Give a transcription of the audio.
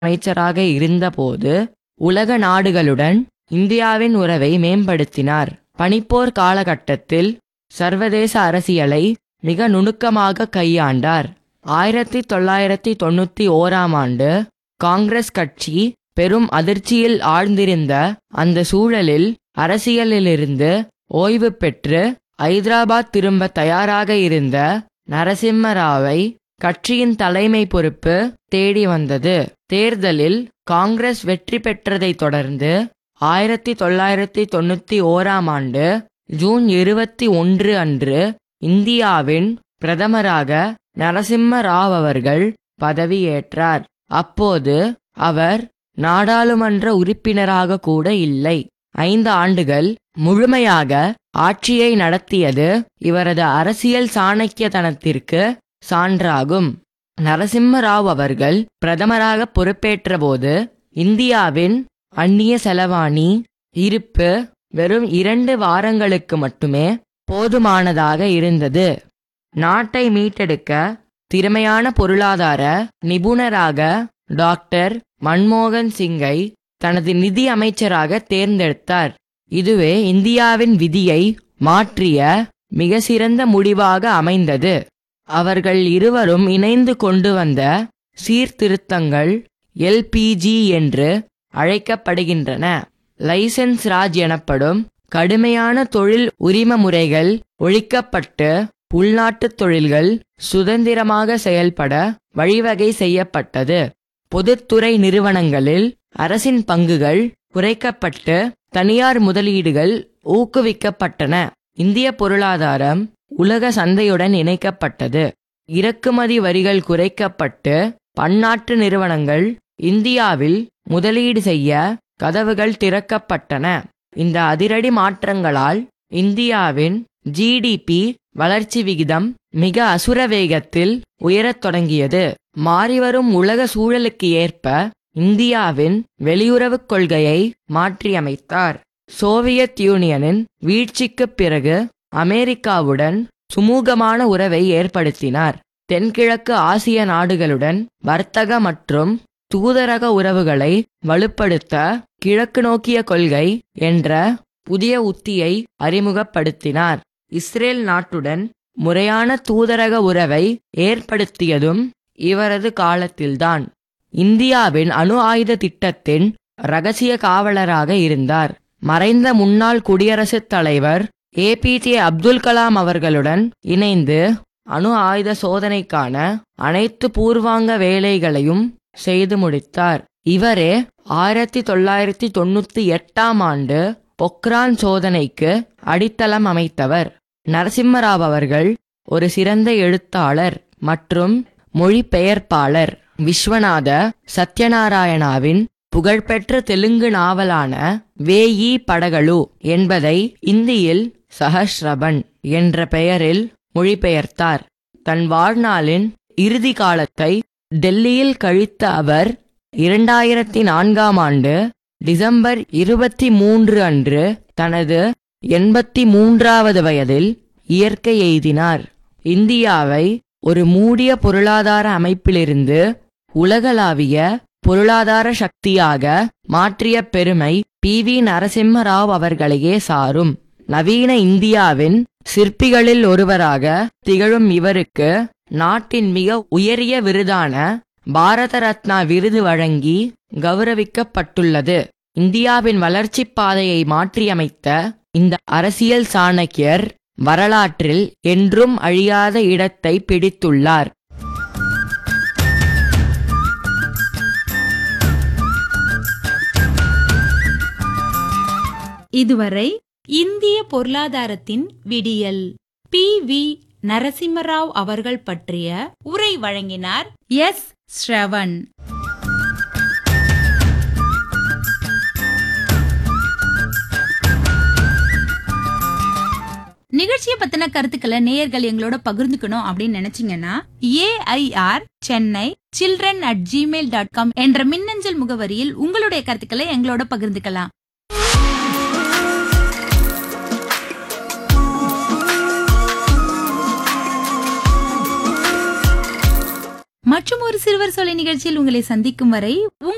அமைச்சராக இருந்தபோது உலக நாடுகளுடன் இந்தியாவின் உறவை மேம்படுத்தினார் பனிப்போர் காலகட்டத்தில் சர்வதேச அரசியலை மிக நுணுக்கமாக கையாண்டார் ஆயிரத்தி தொள்ளாயிரத்தி தொண்ணூத்தி ஓராம் ஆண்டு காங்கிரஸ் கட்சி பெரும் அதிர்ச்சியில் ஆழ்ந்திருந்த அந்த சூழலில் அரசியலிலிருந்து ஓய்வு பெற்று ஐதராபாத் திரும்ப தயாராக இருந்த நரசிம்மராவை கட்சியின் தலைமை பொறுப்பு தேடி வந்தது தேர்தலில் காங்கிரஸ் வெற்றி பெற்றதைத் தொடர்ந்து ஆயிரத்தி தொள்ளாயிரத்தி தொண்ணூத்தி ஓராம் ஆண்டு ஜூன் இருபத்தி ஒன்று அன்று இந்தியாவின் பிரதமராக நரசிம்ம ராவ் அவர்கள் பதவியேற்றார் அப்போது அவர் நாடாளுமன்ற உறுப்பினராக கூட இல்லை ஐந்து ஆண்டுகள் முழுமையாக ஆட்சியை நடத்தியது இவரது அரசியல் சாணக்கியத்தனத்திற்கு சான்றாகும் நரசிம்ம ராவ் அவர்கள் பிரதமராக பொறுப்பேற்றபோது இந்தியாவின் அந்நிய செலவாணி இருப்பு வெறும் இரண்டு வாரங்களுக்கு மட்டுமே போதுமானதாக இருந்தது நாட்டை மீட்டெடுக்க திறமையான பொருளாதார நிபுணராக டாக்டர் மன்மோகன் சிங்கை தனது நிதி அமைச்சராக தேர்ந்தெடுத்தார் இதுவே இந்தியாவின் விதியை மாற்றிய மிக சிறந்த முடிவாக அமைந்தது அவர்கள் இருவரும் இணைந்து கொண்டு வந்த சீர்திருத்தங்கள் எல்பிஜி என்று அழைக்கப்படுகின்றன லைசென்ஸ் ராஜ் எனப்படும் கடுமையான தொழில் உரிம முறைகள் ஒழிக்கப்பட்டு உள்நாட்டுத் தொழில்கள் சுதந்திரமாக செயல்பட வழிவகை செய்யப்பட்டது பொதுத்துறை நிறுவனங்களில் அரசின் பங்குகள் குறைக்கப்பட்டு தனியார் முதலீடுகள் ஊக்குவிக்கப்பட்டன இந்திய பொருளாதாரம் உலக சந்தையுடன் இணைக்கப்பட்டது இறக்குமதி வரிகள் குறைக்கப்பட்டு பன்னாட்டு நிறுவனங்கள் இந்தியாவில் முதலீடு செய்ய கதவுகள் திறக்கப்பட்டன இந்த அதிரடி மாற்றங்களால் இந்தியாவின் ஜிடிபி வளர்ச்சி விகிதம் மிக அசுர வேகத்தில் உயரத் தொடங்கியது மாறிவரும் உலக சூழலுக்கு ஏற்ப இந்தியாவின் வெளியுறவுக் கொள்கையை மாற்றியமைத்தார் சோவியத் யூனியனின் வீழ்ச்சிக்குப் பிறகு அமெரிக்காவுடன் சுமூகமான உறவை ஏற்படுத்தினார் தென்கிழக்கு ஆசிய நாடுகளுடன் வர்த்தக மற்றும் தூதரக உறவுகளை வலுப்படுத்த கிழக்கு நோக்கிய கொள்கை என்ற புதிய உத்தியை அறிமுகப்படுத்தினார் இஸ்ரேல் நாட்டுடன் முறையான தூதரக உறவை ஏற்படுத்தியதும் இவரது காலத்தில்தான் இந்தியாவின் அணு ஆயுத திட்டத்தின் ரகசிய காவலராக இருந்தார் மறைந்த முன்னாள் குடியரசுத் தலைவர் ஏபிஜே அப்துல் கலாம் அவர்களுடன் இணைந்து அணு ஆயுத சோதனைக்கான அனைத்து பூர்வாங்க வேலைகளையும் செய்து முடித்தார் இவரே ஆயிரத்தி தொள்ளாயிரத்தி தொண்ணூத்தி எட்டாம் ஆண்டு பொக்ரான் சோதனைக்கு அடித்தளம் அமைத்தவர் நரசிம்மராவ் அவர்கள் ஒரு சிறந்த எழுத்தாளர் மற்றும் மொழிபெயர்ப்பாளர் விஸ்வநாத சத்யநாராயணாவின் புகழ்பெற்ற தெலுங்கு நாவலான வேயி படகளு என்பதை இந்தியில் சஹஸ்ரபன் என்ற பெயரில் மொழிபெயர்த்தார் தன் வாழ்நாளின் இறுதி காலத்தை டெல்லியில் கழித்த அவர் இரண்டாயிரத்தி நான்காம் ஆண்டு டிசம்பர் இருபத்தி மூன்று அன்று தனது எண்பத்தி மூன்றாவது வயதில் இயற்கை எய்தினார் இந்தியாவை ஒரு மூடிய பொருளாதார அமைப்பிலிருந்து உலகளாவிய பொருளாதார சக்தியாக மாற்றிய பெருமை பி வி நரசிம்ம ராவ் அவர்களையே சாரும் நவீன இந்தியாவின் சிற்பிகளில் ஒருவராக திகழும் இவருக்கு நாட்டின் மிக உயரிய விருதான பாரத ரத்னா விருது வழங்கி கௌரவிக்கப்பட்டுள்ளது இந்தியாவின் வளர்ச்சிப் பாதையை மாற்றியமைத்த இந்த அரசியல் சாணக்கியர் வரலாற்றில் என்றும் அழியாத இடத்தை பிடித்துள்ளார் இதுவரை இந்திய பொருளாதாரத்தின் விடியல் பி வி நரசிம்மராவ் அவர்கள் பற்றிய உரை வழங்கினார் எஸ் ஸ்ரவன் நிகழ்ச்சியை பத்தின கருத்துக்களை நேயர்கள் எங்களோட பகிர்ந்துக்கணும் அப்படின்னு நினைச்சீங்கன்னா AIR Chennai children at gmail dot com என்ற மின்னஞ்சல் முகவரியில் உங்களுடைய கருத்துக்களை எங்களோட பகிர்ந்துக்கலாம் மற்றும் ஒரு சிறுவர் சொலை நிகழ்ச்சியில் உங்களை சந்திக்கும் வரை உங்கள்